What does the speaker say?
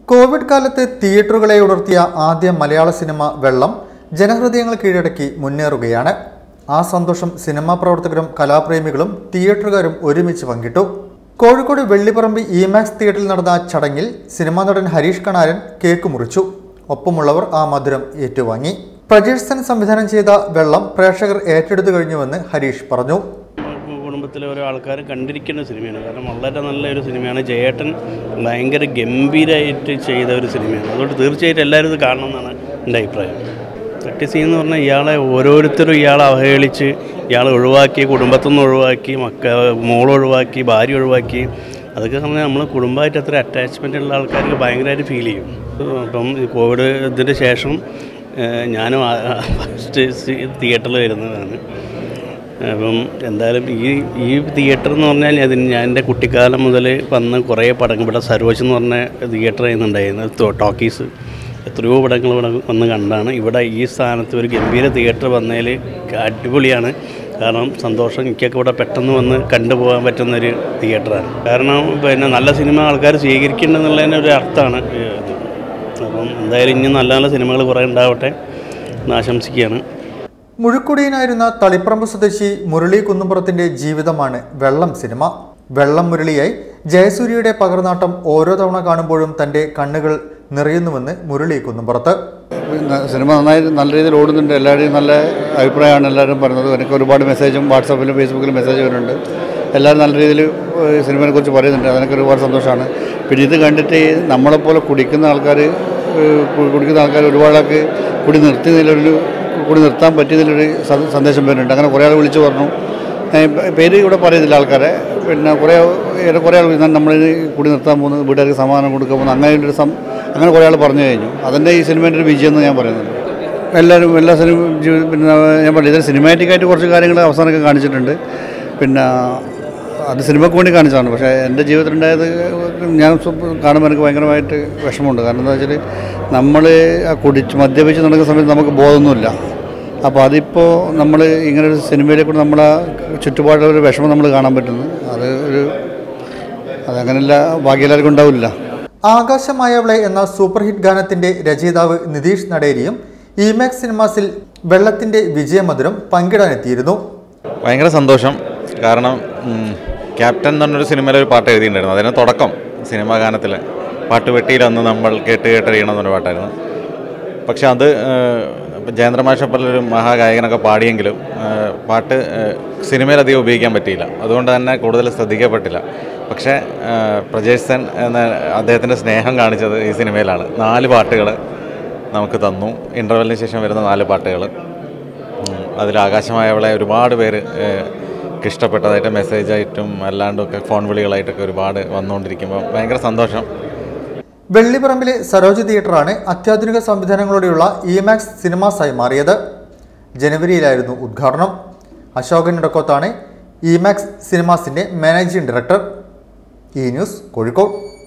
Covid കാലത്ത് തിയേറ്ററുകളെ ഉണർത്തിയ ആദ്യ മലയാള സിനിമ വെള്ളം ജനഹൃദയങ്ങൾ കീഴടക്കി മുന്നേറുകയാണ് ആ സന്തോഷം സിനിമാ പ്രവർത്തകരും കലാപ്രേമികളും തിയേറ്ററുകാരും ഒരുമിച്ച് പങ്കിട്ടു കോഴിക്കോട് വെള്ളിപ്പറമ്പ് ഇമാക്സ് തിയേറ്ററിൽ നടന്ന ചടങ്ങിൽ സിനിമാ നടൻ ഹരീഷ് കണാരൻ കേക്ക് മുറിച്ചു ഒപ്പമുള്ളവർ ആ മധുരം ഏറ്റുവാങ്ങി പ്രജേഷ് സെൻ സംവിധാനം ചെയ്ത വെള്ളം പ്രേക്ഷകർ ഏറ്റെടുത്തു കഴിഞ്ഞുവെന്ന് ഹരീഷ് പറഞ്ഞു കുടുംബത്തിലെ ഓരോ ആൾക്കാർ കണ്ടിരിക്കുന്ന സിനിമയാണ് കാരണം വളരെ നല്ലൊരു സിനിമയാണ് ജയേട്ടൻ ഭയങ്കര ഗംഭീരമായിട്ട് ചെയ്ത ഒരു സിനിമയാണ് അതുകൊണ്ട് തീർച്ചയായിട്ടും എല്ലാവരും ഇത് കാണണം എന്നാണ് എൻ്റെ അഭിപ്രായം തട്ടി സീൻ എന്ന് പറഞ്ഞാൽ ഇയാളെ ഓരോരുത്തരും ഇയാളെ അവഹേളിച്ച് ഇയാളെ ഒഴിവാക്കി കുടുംബത്തിൽ നിന്ന് ഒഴിവാക്കി മക്ക മോൾ ഒഴിവാക്കി ഭാര്യ ഒഴിവാക്കി അതൊക്കെ പറഞ്ഞാൽ നമ്മൾ കുടുംബമായിട്ട് അത്ര അറ്റാച്ച്മെൻ്റ് ഉള്ള ആൾക്കാർക്ക് ഭയങ്കരമായിട്ട് ഫീൽ ചെയ്യും അപ്പം ഈ കോവിഡ് ഇതിൻ്റെ ശേഷം ഏഹ്, ഞാനും ഫസ്റ്റ് തിയേറ്ററിൽ വരുന്നതാണ് അപ്പം എന്തായാലും ഈ ഈ തിയേറ്റർ എന്ന് പറഞ്ഞാൽ അതിന് ഞാൻ എൻ്റെ കുട്ടിക്കാലം മുതൽ വന്ന് കുറേ പടങ്ങൾ ഇവിടെ സരോജ് എന്ന് പറഞ്ഞ തിയേറ്റർ ചെയ്യുന്നുണ്ടായിരുന്നു ടോ- ടോക്കീസ് എത്രയോ പടങ്ങൾ ഇവിടെ വന്ന് കണ്ടാണ് ഇവിടെ ഈ സ്ഥാനത്ത് ഒരു ഗംഭീര തിയേറ്റർ വന്നതിൽ അടിപൊളിയാണ് കാരണം സന്തോഷം എനിക്കൊക്കെ ഇവിടെ പെട്ടെന്ന് വന്ന് കണ്ടുപോകാൻ പറ്റുന്നൊരു തിയേറ്ററാണ് കാരണം പിന്നെ നല്ല സിനിമ ആൾക്കാർ സ്വീകരിക്കേണ്ടതെന്നുള്ളതിന് ഒരു അർത്ഥമാണ് ഇത് അപ്പം എന്തായാലും ഇനി നല്ല നല്ല സിനിമകൾ കുറേ ഉണ്ടാവട്ടെ എന്ന് ആശംസിക്കുകയാണ് മുഴുക്കുടിയനായിരുന്ന തളിപ്പറമ്പ് സ്വദേശി മുരളി കുന്നുംപുറത്തിന്റെ ജീവിതമാണ് വെള്ളം സിനിമ വെള്ളം മുരളിയായി ജയസൂര്യയുടെ പകർനാട്ടം ഓരോ തവണ കാണുമ്പോഴും തന്റെ കണ്ണുകൾ നിറയുന്നുവെന്ന് മുരളി കുന്നുംപുറത്ത് പിന്നെ സിനിമ നന്നായി നല്ല രീതിയിൽ ഓടുന്നുണ്ട് എല്ലാവരുടെയും നല്ല അഭിപ്രായമാണ് എല്ലാവരും പറയുന്നത് എനിക്ക് ഒരുപാട് മെസ്സേജും വാട്സാപ്പിലും ഫേസ്ബുക്കിലും മെസ്സേജ് വരുന്നുണ്ട് എല്ലാവരും നല്ല രീതിയിൽ ഏഹ്, സിനിമയെ കുറിച്ച് പറയുന്നുണ്ട് അതിനൊക്കെ ഒരുപാട് സന്തോഷമാണ് പിന്നെ ഇത് കണ്ടിട്ട് ഈ നമ്മളെപ്പോലെ കുടിക്കുന്ന ആൾക്കാർ ഏഹ്, കു- കുടിക്കുന്ന ആൾക്കാർ ഒരുപാടൊക്കെ കുടി നിർത്തിയതിലൊരു കുടി നിർത്താൻ പറ്റിയതിലൊരു സ- സന്ദേശം വരുന്നുണ്ട് അങ്ങനെ കുറേ ആൾ വിളിച്ചു പറഞ്ഞു ഏഹ്, പ- പേര് ഇവിടെ പറയുന്നില്ല ആൾക്കാരെ പിന്നെ കുറേ ഏറെ കുറേ ആൾ ഞാൻ നമ്മൾ കുടി നിർത്താൻ പോകുന്നു വീട്ടുകാർക്ക് സമാധാനം കൊടുക്കാൻ പോകുന്നു അങ്ങനെ ഒരു സം അങ്ങനെ കുറേ ആൾ പറഞ്ഞു കഴിഞ്ഞു അതിൻ്റെ ഈ സിനിമേൻ്റെ ഒരു വിജയം എന്ന് ഞാൻ പറയുന്നുണ്ട് എല്ലാവരും എല്ലാ സിനിമ ജീവി- പിന്നെ ഞാൻ പറഞ്ഞു ഇതിൽ സിനിമാറ്റിക്കായിട്ട് കുറച്ച് കാര്യങ്ങൾ അവസാനമൊക്കെ കാണിച്ചിട്ടുണ്ട് പിന്നെ അത് സിനിമയ്ക്ക് വേണ്ടി കാണിച്ചതാണ് പക്ഷേ എൻ്റെ ജീവിതത്തിലുണ്ടായത് ഞാൻ സ്വ- കാണുമ്പോൾ എനിക്ക് ഭയങ്കരമായിട്ട് വിഷമമുണ്ട് കാരണം എന്താ വെച്ചാൽ നമ്മൾ ആ കുടിച്ച് മദ്യപിച്ച് നടക്കുന്ന സമയത്ത് നമുക്ക് ബോധമൊന്നുമില്ല അപ്പോൾ അതിപ്പോൾ നമ്മൾ ഇങ്ങനെ ഒരു സിനിമയിലെ കൂടെ നമ്മളെ ചുറ്റുപാടുള്ള ഒരു വിഷമം നമ്മൾ കാണാൻ പറ്റുന്നു അത് ഒരു അതങ്ങനെയല്ല ബാക്കി എല്ലാവർക്കും ഉണ്ടാവില്ല ആകാശമായവളെ എന്ന സൂപ്പർ ഹിറ്റ് ഗാനത്തിന്റെ രചയിതാവ് നിതീഷ് നടേരിയും ഇമാക്സ് സിനിമാസിൽ വെള്ളത്തിന്റെ വിജയമധുരം പങ്കിടാനെത്തിയിരുന്നു ഭയങ്കര സന്തോഷം കാരണം ഉം, ക്യാപ്റ്റൻ എന്ന് പറഞ്ഞൊരു സിനിമയിൽ ഒരു പാട്ട് എഴുതിയിട്ടുണ്ടായിരുന്നു അതിന് തുടക്കം സിനിമാ ഗാനത്തിൽ പാട്ട് വെട്ടിയിലന്ന് നമ്മൾ കേട്ട് കേട്ടറിയണം എന്നൊരു പാട്ടായിരുന്നു പക്ഷെ അത് ഏഹ്, ഇപ്പം ജയേന്ദ്ര മാഷപ്പല്ലൊരു മഹാഗായകനൊക്കെ പാടിയെങ്കിലും ഏഹ്, പാട്ട് ഏഹ്, സിനിമയിൽ അധികം ഉപയോഗിക്കാൻ പറ്റിയില്ല അതുകൊണ്ട് തന്നെ കൂടുതൽ ശ്രദ്ധിക്കപ്പെട്ടില്ല പക്ഷേ ഏഹ്, പ്രജേഷ് സെൻ എന്ന അദ്ദേഹത്തിൻ്റെ സ്നേഹം കാണിച്ചത് ഈ സിനിമയിലാണ് നാല് പാട്ടുകൾ നമുക്ക് തന്നു ഇൻ്റർവെല്ലിന് ശേഷം വരുന്ന നാല് പാട്ടുകൾ ഉം, അതിൽ ആകാശമായവളെ ഒരുപാട് പേര് ഏഹ്, ക്ക് ഇഷ്ടപ്പെട്ടതായിട്ട് മെസ്സേജായിട്ടും അല്ലാണ്ടുമൊക്കെ ഫോൺ വിളികളായിട്ടൊക്കെ ഒരുപാട് വന്നുകൊണ്ടിരിക്കുമ്പോൾ ഭയങ്കര സന്തോഷം വെള്ളിപ്പറമ്പിലെ സരോജ് തിയേറ്ററാണ് അത്യാധുനിക സംവിധാനങ്ങളോടെയുള്ള ഇമാക്സ് സിനിമാസായി മാറിയത് ജനുവരിയിലായിരുന്നു ഉദ്ഘാടനം അശോകൻ ഇടക്കോത്താണ് ഇമാക്സ് സിനിമാസിന്റെ managing director E news Kozhikode